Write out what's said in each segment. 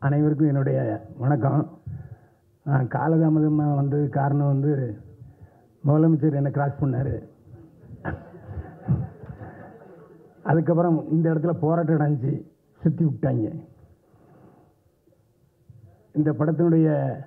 அனைவருக்கும் என்னுடைய வணக்கம் நான் காலதாமதமாக வந்து காரணம் வந்து முதலமைச்சர் என்னை கிராஸ் பண்ணார் அதுக்கப்புறம் இந்த இடத்துல போராட்டம் நடந்துச்சு சுற்றி விட்டாங்க இந்த படத்தினுடைய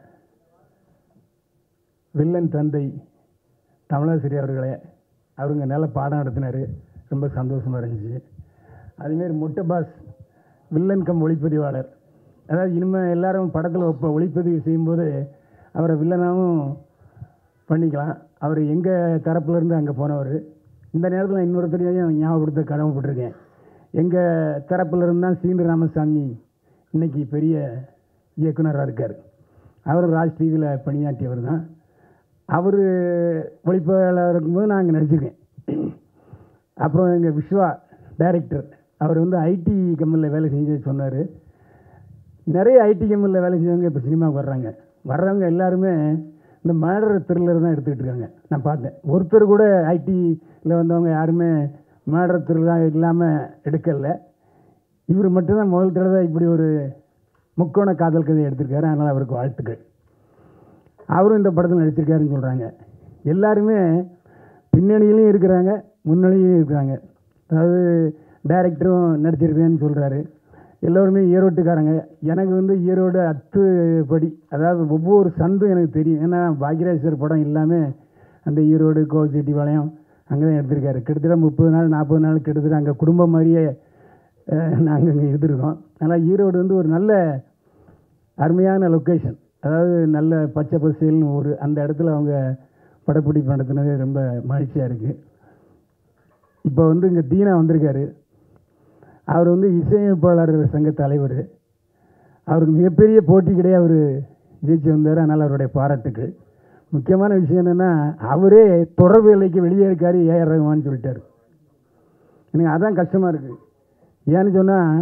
வில்லன் தந்தை தமிழாசிரியர் அவர்களே அவருங்க நல்ல பாடம் நடத்தினார் ரொம்ப சந்தோஷமாக இருந்துச்சு அதேமாரி முட்டை பாஸ் வில்லன் கம் ஒளிப்பதிவாளர் அதாவது இனிமேல் எல்லாரும் படத்தில் இப்போ ஒளிப்பதிவு செய்யும்போது அவரை வில்லனாகவும் பண்ணிக்கலாம் அவர் எங்கள் தரப்புலேருந்து அங்கே போனவர் இந்த நேரத்தில் நான் இன்னொருத்தரையும் ஞாபகப்படுத்த கடமைப்பட்டிருக்கேன் எங்கள் தரப்புலேருந்து தான் சீனு ராமசாமி இன்னைக்கு பெரிய இயக்குனராக இருக்கார் அவர் ராஜ் டிவியில் பணியாற்றியவர் தான் அவர் ஒளிப்பதிவாளர் இருக்கும்போது நான் அங்கே நடிச்சிருக்கேன் அப்புறம் எங்கள் விஸ்வா டைரக்டர் அவர் வந்து ஐடி கம்பெனியில் வேலை செஞ்சு சொன்னார் நிறைய ஐடி கம்பெனியில் வேலை செஞ்சவங்க இப்போ சினிமாவுக்கு வர்றாங்க வர்றவங்க எல்லாருமே இந்த மேடர் த்ரில்லர் தான் எடுத்துக்கிட்டு இருக்காங்க நான் பார்த்தேன் ஒருத்தர் கூட ஐடியில் வந்தவங்க யாருமே மேடர் த்ரில்லர் இல்லாமல் எடுக்கல இவர் மட்டும்தான் முதல் தடவை இப்படி ஒரு முக்கோண காதல் கதை எடுத்திருக்காரு அதனால் அவருக்கு வாழ்த்துக்கள் அவரும் இந்த படத்தில் நடிச்சிருக்காருன்னு சொல்கிறாங்க எல்லாருமே பின்னணியிலையும் இருக்கிறாங்க முன்னணியிலையும் இருக்கிறாங்க அதாவது டைரக்டரும் நடிச்சிருக்கேன்னு சொல்கிறாரு எல்லோருமே ஈரோட்டுக்காரங்க எனக்கு வந்து ஈரோடு அத்துப்படி அதாவது ஒவ்வொரு சந்தும் எனக்கு தெரியும் ஏன்னா பாக்யராஜர் படம் எல்லாமே அந்த ஈரோடு கோவிச்செட்டிப்பாளையம் அங்கே தான் எடுத்திருக்காரு கிட்டத்தட்ட முப்பது நாள் நாற்பது நாள் கிட்டத்தட்ட அங்கே குடும்பம் மாதிரியே நாங்கள் இங்கே இருந்திருக்கோம் அதனால் ஈரோடு வந்து ஒரு நல்ல அருமையான லொக்கேஷன் அதாவது நல்ல பச்சை பசேல்னு ஒரு அந்த இடத்துல அவங்க படப்பிடிப்பு நடத்தினது ரொம்ப மகிழ்ச்சியாக இருக்குது இப்போ வந்து இங்கே தீனா வந்திருக்காரு அவர் வந்து இசையமைப்பாளர் சங்க தலைவர் அவருக்கு மிகப்பெரிய போட்டி கிடையாது அவர் ஜெயிச்சு வந்தார் அதனால் அவருடைய பாராட்டுக்கள் முக்கியமான விஷயம் என்னென்னா அவரே தொடர்பு எல்லைக்கு வெளியே இருக்காரு ஏஆர் ரகுமான்னு சொல்லிட்டார் எனக்கு அதான் கஷ்டமாக இருக்குது ஏன்னு சொன்னால்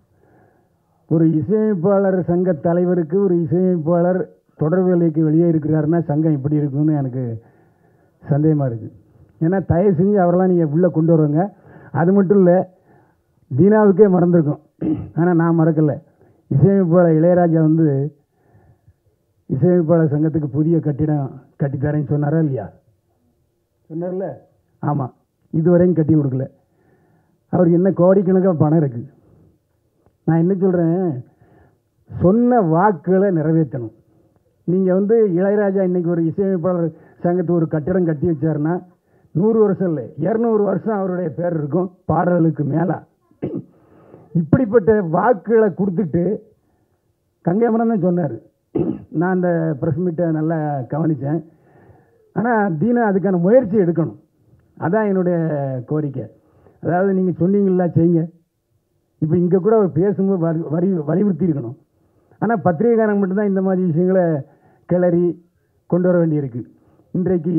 ஒரு இசையமைப்பாளர் சங்க தலைவருக்கு ஒரு இசையமைப்பாளர் தொடர்பு எல்லைக்கு வெளியே இருக்கிறாருன்னா சங்கம் இப்படி இருக்கும்னு எனக்கு சந்தேகமாக இருக்குது ஏன்னா தயவு செஞ்சு அவரெல்லாம் நீங்கள் உள்ளே கொண்டு வருவாங்க அது மட்டும் இல்லை தீனாவுக்கே மறந்துருக்கும் ஆனால் நான் மறக்கலை இசையமைப்பாளர் இளையராஜா வந்து இசையமைப்பாளர் சங்கத்துக்கு புதிய கட்டிடம் கட்டித்தரேன்னு சொன்னாரா இல்லையா சொன்னார்ல ஆமாம் இதுவரையும் கட்டி கொடுக்கல அவருக்கு என்ன கோடிக்கணக்காக பணம் இருக்குது நான் என்ன சொல்கிறேன் சொன்ன வாக்குகளை நிறைவேற்றணும் நீங்கள் வந்து இளையராஜா இன்றைக்கி ஒரு இசையமைப்பாளர் சங்கத்துக்கு ஒரு கட்டிடம் கட்டி வச்சாருன்னா நூறு வருஷம் இல்லை இரநூறு வருஷம் அவருடைய பேர் இருக்கும் பாடலுக்கு மேலே இப்படிப்பட்ட வாக்குகளை கொடுத்துட்டு கங்கைமரம் தான் சொன்னார் நான் அந்த ப்ரெஸ் மீட்டை நல்லா கவனித்தேன் ஆனால் தீனா அதுக்கான முயற்சி எடுக்கணும் அதான் என்னுடைய கோரிக்கை அதாவது நீங்கள் சொன்னீங்களா செய்யுங்க இப்போ இங்கே கூட அவர் பேசும்போது வரி வரி வலியுறுத்தி இருக்கணும் ஆனால் பத்திரிகைக்காரங்க மட்டும்தான் இந்த மாதிரி விஷயங்களை கிளறி கொண்டு வர வேண்டியிருக்கு இன்றைக்கு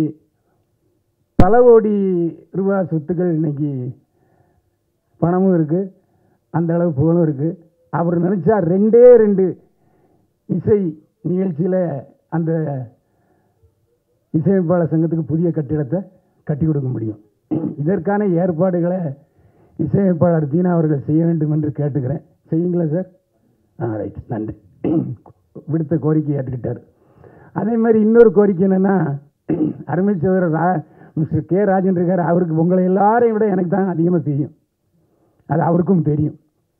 பல கோடி ரூபா சொத்துக்கள் இன்னைக்கு பணமும் இருக்குது அந்த அளவு புகழும் இருக்குது அவர் நினச்சா ரெண்டே ரெண்டு இசை நிகழ்ச்சியில் அந்த இசையமைப்பாளர் சங்கத்துக்கு புதிய கட்டிடத்தை கட்டி கொடுக்க முடியும் இதற்கான ஏற்பாடுகளை இசையமைப்பாளர் தீனா அவர்கள் செய்ய வேண்டும் என்று கேட்டுக்கிறேன் செய்யுங்களா சார் ஆ ரைட் நன்றி விடுத்த கோரிக்கை ஏற்றுக்கிட்டார் அதே மாதிரி இன்னொரு கோரிக்கை என்னென்னா அருமை சகோதரர் ரா மிஸ்டர் கே ராஜன் இருக்கார் அவருக்கு உங்களை எல்லாரையும் விட எனக்கு தான் அதிகமாக தெரியும் அது அவருக்கும் தெரியும்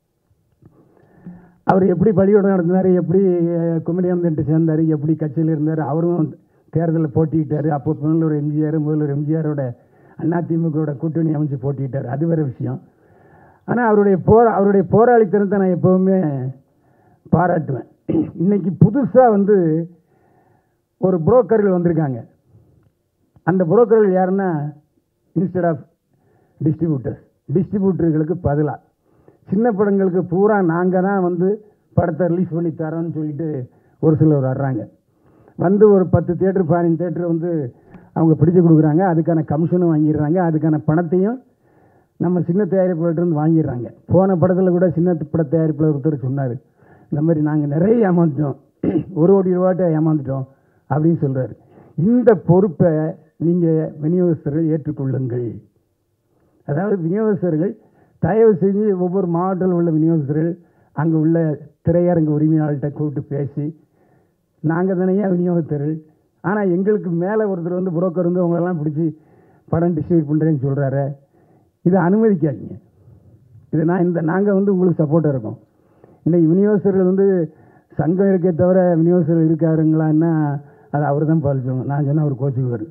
அவர் எப்படி பள்ளிக்கூடம் நடத்தினார் எப்படி குமரியம் தண்டு சேர்ந்தார் எப்படி கட்சியில் இருந்தார் அவரும் தேர்தலில் போட்டிக்கிட்டார் அப்போ முதல்வர் எம்ஜிஆர் முதல்வர் எம்ஜிஆரோட அதிமுகவோட கூட்டணி அமைச்சு போட்டிக்கிட்டார் அது வேறு விஷயம் ஆனால் அவருடைய போரா அவருடைய போராளித்தனத்தை நான் எப்போவுமே பாராட்டுவேன் இன்னைக்கு புதுசாக வந்து ஒரு புரோக்கர்கள் வந்திருக்காங்க அந்த புரோக்கர்கள் யாருன்னா இன்ஸ்டெட் ஆஃப் டிஸ்ட்ரிபியூட்டர்ஸ் டிஸ்ட்ரிபியூட்டர்களுக்கு பதிலாக சின்ன படங்களுக்கு பூரா நாங்கள் தான் வந்து படத்தை ரிலீஸ் பண்ணி தரோன்னு சொல்லிட்டு ஒரு சிலர் வர்றாங்க வந்து ஒரு பத்து தேட்டர் பதினஞ்சு தேட்டர் வந்து அவங்க பிடிச்சு கொடுக்குறாங்க அதுக்கான கமிஷனும் வாங்கிடுறாங்க அதுக்கான பணத்தையும் நம்ம சின்ன தயாரிப்பாளர்கிட்ட வாங்கிடுறாங்க போன படத்தில் கூட சின்ன பட தயாரிப்பாளர் ஒருத்தர் சொன்னார் இந்த மாதிரி நாங்கள் நிறைய ஏமாந்துட்டோம் ஒரு கோடி ரூபாட்ட ஏமாந்துட்டோம் அப்படின்னு சொல்கிறாரு இந்த பொறுப்பை நீங்கள் விநியோகஸ்தர்கள் ஏற்றுக்கொள்ளுங்கள் அதாவது விநியோகஸ்தர்கள் தயவு செஞ்சு ஒவ்வொரு மாவட்டத்தில் உள்ள விநியோகஸ்தர்கள் அங்கே உள்ள திரையரங்கு உரிமையாளர்கிட்ட கூப்பிட்டு பேசி நாங்கள் தானே விநியோகத்தர்கள் ஆனால் எங்களுக்கு மேலே ஒருத்தர் வந்து புரோக்கர் வந்து உங்களெல்லாம் பிடிச்சி படம் டிஸ்ட்ரிபியூட் பண்ணுறேன்னு சொல்கிறாரு இதை அனுமதிக்காதீங்க இது நான் இந்த நாங்கள் வந்து உங்களுக்கு சப்போர்ட்டாக இருக்கோம் இன்னைக்கு விநியோகஸ்தர்கள் வந்து சங்கம் இருக்கே தவிர விநியோகஸ்தர்கள் இருக்காருங்களான்னா அது அவர் தான் பதில் சொல்லணும் நான் சொன்னால் அவர் கோச்சுக்குவார்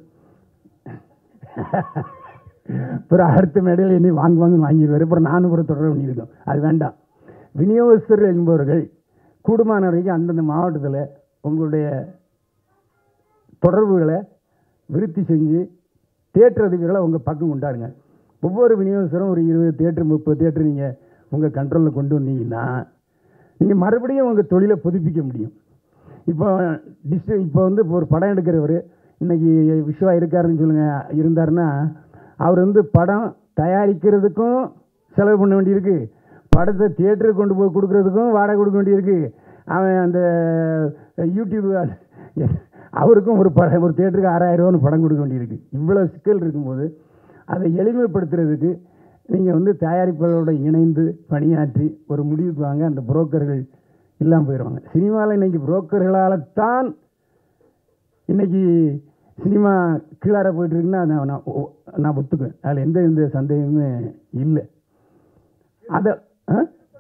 அப்புறம் அடுத்த மேடையில் என்னை வாங்க வாங்கன்னு வாங்கிடுவார் அப்புறம் நானும் ஒரு தொடர பண்ணியிருக்கோம் அது வேண்டாம் விநியோகஸ்தர்கள் என்பவர்கள் கூடுமான வரைக்கும் அந்தந்த மாவட்டத்தில் உங்களுடைய தொடர்புகளை விருத்தி செஞ்சு தேட்டர் அதிபர்களை உங்கள் பக்கம் கொண்டாடுங்க ஒவ்வொரு விநியோகஸ்தரும் ஒரு இருபது தேட்டர் முப்பது தேட்டர் நீங்கள் உங்கள் கண்ட்ரோலில் கொண்டு வந்தீங்கன்னா நீங்கள் மறுபடியும் உங்கள் தொழிலை புதுப்பிக்க முடியும் இப்போ டிஸ்ட்ரி இப்போ வந்து இப்போ ஒரு படம் எடுக்கிறவர் இன்னைக்கு விஸ்வா இருக்காருன்னு சொல்லுங்கள் இருந்தாருன்னா அவர் வந்து படம் தயாரிக்கிறதுக்கும் செலவு பண்ண வேண்டியிருக்கு படத்தை தியேட்டருக்கு கொண்டு போய் கொடுக்கறதுக்கும் வாடகை கொடுக்க வேண்டியிருக்கு அவன் அந்த யூடியூப் அவருக்கும் ஒரு படம் ஒரு தியேட்டருக்கு ஆறாயிரம் ரூபான்னு படம் கொடுக்க வேண்டியிருக்கு இவ்வளோ சிக்கல் இருக்கும்போது அதை எளிமைப்படுத்துறதுக்கு நீங்கள் வந்து தயாரிப்பாளரோட இணைந்து பணியாற்றி ஒரு முடிவுக்கு வாங்க அந்த புரோக்கர்கள் இல்லாமல் போயிடுவாங்க சினிமாவில் இன்னைக்கு புரோக்கர்களால் தான் இன்னைக்கு சினிமா கீழார போயிட்டு இருக்குன்னா நான் நான் ஒ- நான் ஒத்துக்குவேன் அதில் எந்த எந்த சந்தேகமே இல்லை அதை ஆ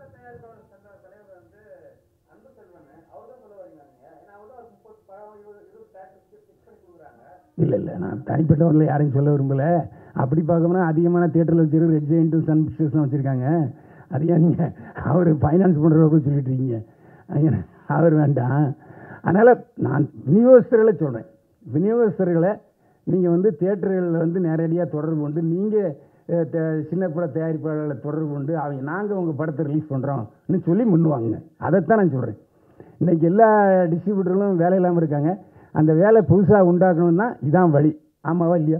இல்லை இல்லை நான் தனிப்பட்டவரில் யாரையும் சொல்ல விரும்பல அப்படி பார்க்கணும்னா அதிகமான தேட்டரில் வச்சிருக்கிற ரெட் ஜெயின்ட்டு சன் பிக்சர்ஸ்லாம் வச்சுருக்காங்க அது ஏன் நீங்கள் அவர் ஃபைனான்ஸ் பண்ணுறவங்க சொல்லிட்டு இருக்கீங்க ஐயா, அவர் வேண்டாம் அதனால் நான் விநியோகஸ்தர்களை சொல்கிறேன் விநியோகஸ்தர்களை நீங்கள் வந்து தேட்டர்களில் வந்து நேரடியாக தொடர்பு கொண்டு நீங்கள் சின்ன பட தயாரிப்பாளர்களை தொடர்பு கொண்டு அவங்க நாங்கள் உங்கள் படத்தை ரிலீஸ் பண்ணுறோம்னு சொல்லி முன்னுவாங்க அதைத்தான் நான் சொல்கிறேன் இன்றைக்கி எல்லா டிஸ்ட்ரிபியூட்டர்களும் வேலை இல்லாமல் இருக்காங்க அந்த வேலை புதுசாக உண்டாக்கணும்னா இதான் வழி ஆமாவா இல்லையா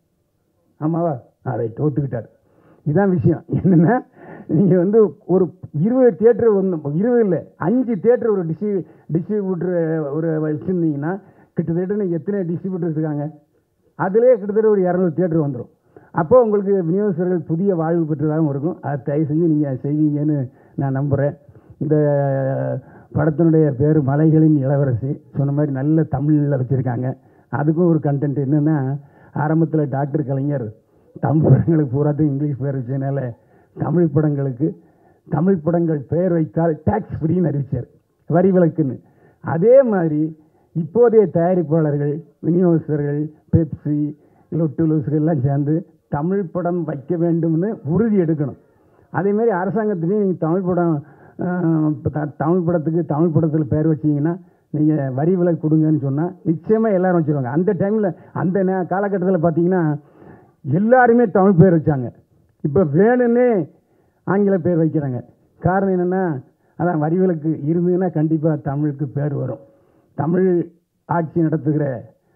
ஆமாவா ஆ ரைட் ஒத்துக்கிட்டார் இதான் விஷயம் என்னென்னா நீங்கள் வந்து ஒரு இருபது தியேட்டர் ஒன்று இருபது இல்லை அஞ்சு தியேட்டர் ஒரு டிஸ்ட்ரி டிஸ்ட்ரிபியூட்டர் ஒரு வச்சுருந்தீங்கன்னா கிட்டத்தட்ட நீங்கள் எத்தனை டிஸ்ட்ரிபியூட்டர் இருக்காங்க அதிலே கிட்டத்தட்ட ஒரு இரநூறு தியேட்டர் வந்துடும் அப்போ உங்களுக்கு விநியோகஸ்தர்கள் புதிய வாழ்வு பெற்றதாகவும் இருக்கும் அதை தயவு செஞ்சு நீங்கள் செய்வீங்கன்னு நான் நம்புகிறேன் இந்த படத்தினுடைய பேர் மலைகளின் இளவரசி சொன்ன மாதிரி நல்ல தமிழில் வச்சுருக்காங்க அதுக்கும் ஒரு கண்டென்ட் என்னென்னா ஆரம்பத்தில் டாக்டர் கலைஞர் தமிழ் படங்களுக்கு பூராத்தையும் இங்கிலீஷ் பேர் வச்சதுனால தமிழ் படங்களுக்கு தமிழ் படங்கள் பெயர் வைத்தால் டேக்ஸ் ஃப்ரீன்னு அறிவிச்சார் வரி விலக்குன்னு அதே மாதிரி இப்போதைய தயாரிப்பாளர்கள் விநியோகஸ்தர்கள் பெப்சி லொட்டு லூசுகள் எல்லாம் சேர்ந்து தமிழ் படம் வைக்க வேண்டும்னு உறுதி எடுக்கணும் அதே மாதிரி அரசாங்கத்திலையும் நீங்கள் தமிழ் படம் ஆஹ், இப்ப த- தமிழ் படத்துக்கு தமிழ் படத்தில் பேர் வச்சீங்கன்னா நீங்கள் வரி விலக்கு கொடுங்கன்னு சொன்னால் நிச்சயமாக எல்லாரும் வச்சுருவாங்க அந்த டைமில் அந்த நே- காலகட்டத்தில் பார்த்தீங்கன்னா எல்லாருமே தமிழ் பேர் வச்சாங்க இப்போ வேணும்னே ஆங்கில பேர் வைக்கிறாங்க காரணம் என்னென்னா அதான் வரி விலக்கு இருந்ததுன்னா கண்டிப்பாக தமிழுக்கு பேர் வரும் தமிழ் ஆட்சி நடத்துகிற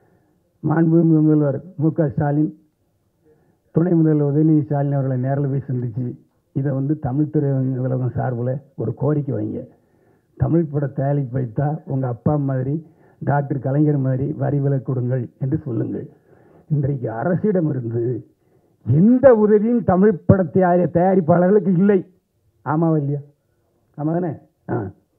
மாண்பு முதல்வர் மு க ஸ்டாலின் துணை முதல்வர் உதயநிதி ஸ்டாலின் அவர்களை நேரில் போய் சந்திச்சு இதை வந்து தமிழ் துறை உலகம் சார்பில் ஒரு கோரிக்கை வைங்க தமிழ் பட தயாரிப்பு வைத்தா உங்கள் அப்பா மாதிரி டாக்டர் கலைஞர் மாதிரி வரி விலக்கு கொடுங்கள் என்று சொல்லுங்கள் இன்றைக்கு அரசிடமிருந்து எந்த உதவியும் தமிழ் பட தயாரி தயாரிப்பாளர்களுக்கு இல்லை ஆமாவா இல்லையா ஆமா தானே ஆ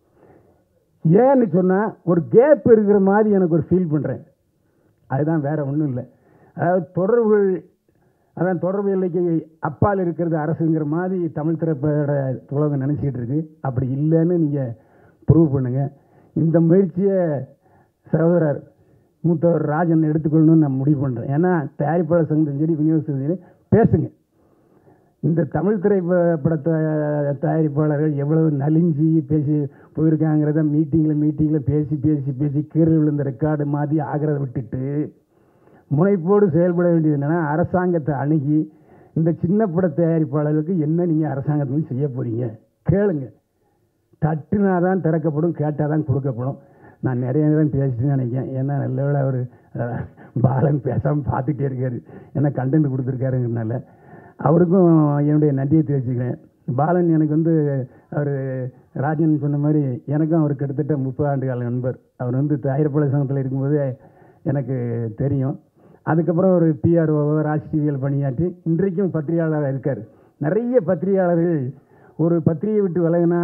ஏன்னு சொன்னால் ஒரு கேப் இருக்கிற மாதிரி எனக்கு ஒரு ஃபீல் பண்ணுறேன் அதுதான் வேற ஒன்றும் இல்லை அதாவது தொடர்புகள் அதான் தொடர்பு எல்லைக்கு அப்பால் இருக்கிறது அரசுங்கிற மாதிரி தமிழ் திரைப்பட உலகம் நினச்சிக்கிட்டு இருக்கு அப்படி இல்லைன்னு நீங்கள் ப்ரூவ் பண்ணுங்க இந்த முயற்சியை சகோதரர் மூத்தவர் ராஜன் எடுத்துக்கொள்ளணும்னு நான் முடிவு பண்ணுறேன் ஏன்னா தயாரிப்பாளர் சங்கம் சரி விநியோகஸ்தரும் சரி பேசுங்க இந்த தமிழ் திரைப்பட த- தயாரிப்பாளர்கள் எவ்வளவு நலிஞ்சி பேசி போயிருக்காங்கிறத மீட்டிங்கில் மீட்டிங்கில் பேசி பேசி பேசி கீழே விழுந்த ரெக்கார்டு மாதிரி ஆகிறத விட்டுட்டு முனைப்போடு செயல்பட வேண்டியது என்னென்னா அரசாங்கத்தை அணுகி இந்த சின்ன பட தயாரிப்பாளர்களுக்கு என்ன நீங்கள் அரசாங்கத்தில் செய்ய போகிறீங்க கேளுங்க தட்டுனா தான் திறக்கப்படும் கேட்டால் தான் கொடுக்கப்படும் நான் நிறைய நேரம் பேசிட்டு நினைக்கிறேன் ஏன்னா நல்ல வேளை அவர் பாலன் பேசாமல் பார்த்துட்டே இருக்காரு ஏன்னா கண்டென்ட் கொடுத்துருக்காருங்கிறனால அவருக்கும் என்னுடைய நன்றியை தெரிவிச்சுக்கிறேன் பாலன் எனக்கு வந்து அவர் ராஜன் சொன்ன மாதிரி எனக்கும் அவர் கிட்டத்தட்ட முப்பது ஆண்டு கால நண்பர் அவர் வந்து தயாரிப்பாளர் சங்கத்தில் இருக்கும்போது எனக்கு தெரியும் அதுக்கப்புறம் ஒரு பிஆர்ஓ ராஜ் டிவியில் பணியாற்றி இன்றைக்கும் பத்திரிகையாளராக இருக்கார் நிறைய பத்திரிகையாளர்கள் ஒரு பத்திரிகை விட்டு விலகினா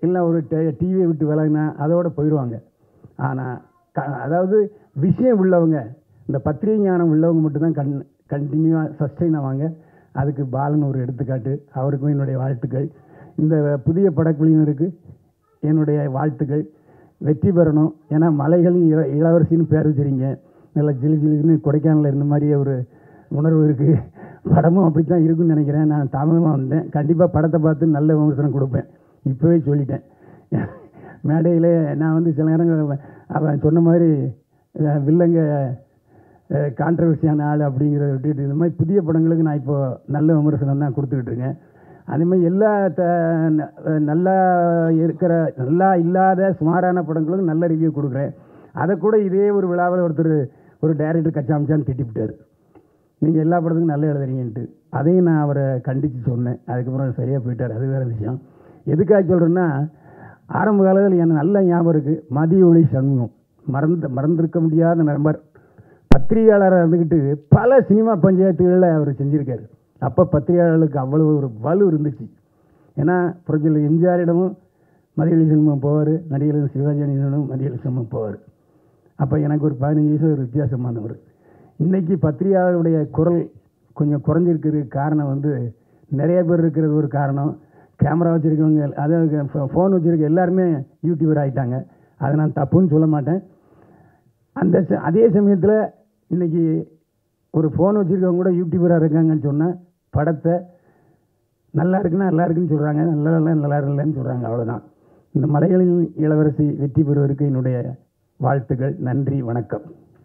இல்லை ஒரு டிவியை விட்டு விலகினா அதோட போயிடுவாங்க ஆனால் க அதாவது விஷயம் உள்ளவங்க இந்த பத்திரிகை ஞானம் உள்ளவங்க மட்டும்தான் கண் கண்டினியூவாக சஸ்டெயின் ஆவாங்க அதுக்கு பாலன் ஒரு எடுத்துக்காட்டு அவருக்கும் என்னுடைய வாழ்த்துக்கள் இந்த புதிய படக்குழுவினருக்கு என்னுடைய வாழ்த்துக்கள் வெற்றி பெறணும் ஏன்னா மலைகளும் இள இளவரசின்னு பேர் வச்சுறீங்க நல்லா ஜிலு ஜிலுன்னு கொடைக்கானலில் இருந்த மாதிரியே ஒரு உணர்வு இருக்குது படமும் அப்படி தான் இருக்குன்னு நினைக்கிறேன் நான் தாமதமாக வந்தேன் கண்டிப்பாக படத்தை பார்த்து நல்ல விமர்சனம் கொடுப்பேன் இப்போவே சொல்லிட்டேன் மேடையில் நான் வந்து சில நேரங்கள் அவன் சொன்ன மாதிரி அஹ், வில்லங்க கான்ட்ரவர்சியான ஆள் அப்படிங்கிறத விட்டுட்டு இந்த மாதிரி புதிய படங்களுக்கு நான் இப்போ நல்ல விமர்சனம் தான் கொடுத்துக்கிட்டு இருக்கேன் அதே மாதிரி எல்லா த ந- நல்லா இருக்கிற நல்லா இல்லாத சுமாரான படங்களுக்கும் நல்ல ரிவ்யூ கொடுக்குறேன் அதை கூட இதே ஒரு விழாவில் ஒருத்தர் ஒரு டைரக்டர் கச்சாமிச்சான்னு திட்டிவிட்டார் நீங்கள் எல்லா படத்துக்கும் நல்லா எழுதுறீங்கன்ட்டு அதையும் நான் அவரை கண்டித்து சொன்னேன் அதுக்கப்புறம் சரியாக போயிட்டார் அது வேறு விஷயம் எதுக்காக சொல்கிறேன்னா ஆரம்ப காலத்தில் எனக்கு நல்ல ஞாபகம் இருக்குது மதிய ஒளி சண்முகம் மறந்து மறந்திருக்க முடியாத நம்பர் பத்திரிகையாளராக இருந்துக்கிட்டு பல சினிமா பஞ்சாயத்துகளில் அவர் செஞ்சுருக்காரு அப்போ பத்திரிகையாளர்களுக்கு அவ்வளவு ஒரு வலு இருந்துச்சு ஏன்னா புரட்சியில் எம்ஜிஆரிடமும் மதியொளி சண்முகம் போவார் நடிகர் சிவாஜியிடமும் மதியொளி சண்முகம் போவார் அப்போ எனக்கு ஒரு பதினஞ்சு வயசு ஒரு வித்தியாசமானவர் இன்னைக்கு பத்திரிகையாளருடைய குரல் கொஞ்சம் குறைஞ்சிருக்கிறதுக்கு காரணம் வந்து நிறைய பேர் இருக்கிறது ஒரு காரணம் கேமரா வச்சுருக்கவங்க அதாவது ஃபோன் வச்சுருக்க எல்லாருமே யூடியூபர் ஆகிட்டாங்க அதை நான் தப்புன்னு சொல்ல மாட்டேன் அந்த ச- அதே சமயத்தில் இன்னைக்கு ஒரு ஃபோன் வச்சுருக்கவங்க கூட யூடியூபராக இருக்காங்கன்னு சொன்னால் படத்தை நல்லா இருக்குன்னா நல்லா இருக்குன்னு சொல்கிறாங்க நல்லா இல்லை நல்லா இல்லைன்னு சொல்கிறாங்க அவ்வளோதான் இந்த மலைகளில் இளவரசி வெற்றி பெறுவதற்கு என்னுடைய வாழ்த்துக்கள் நன்றி வணக்கம்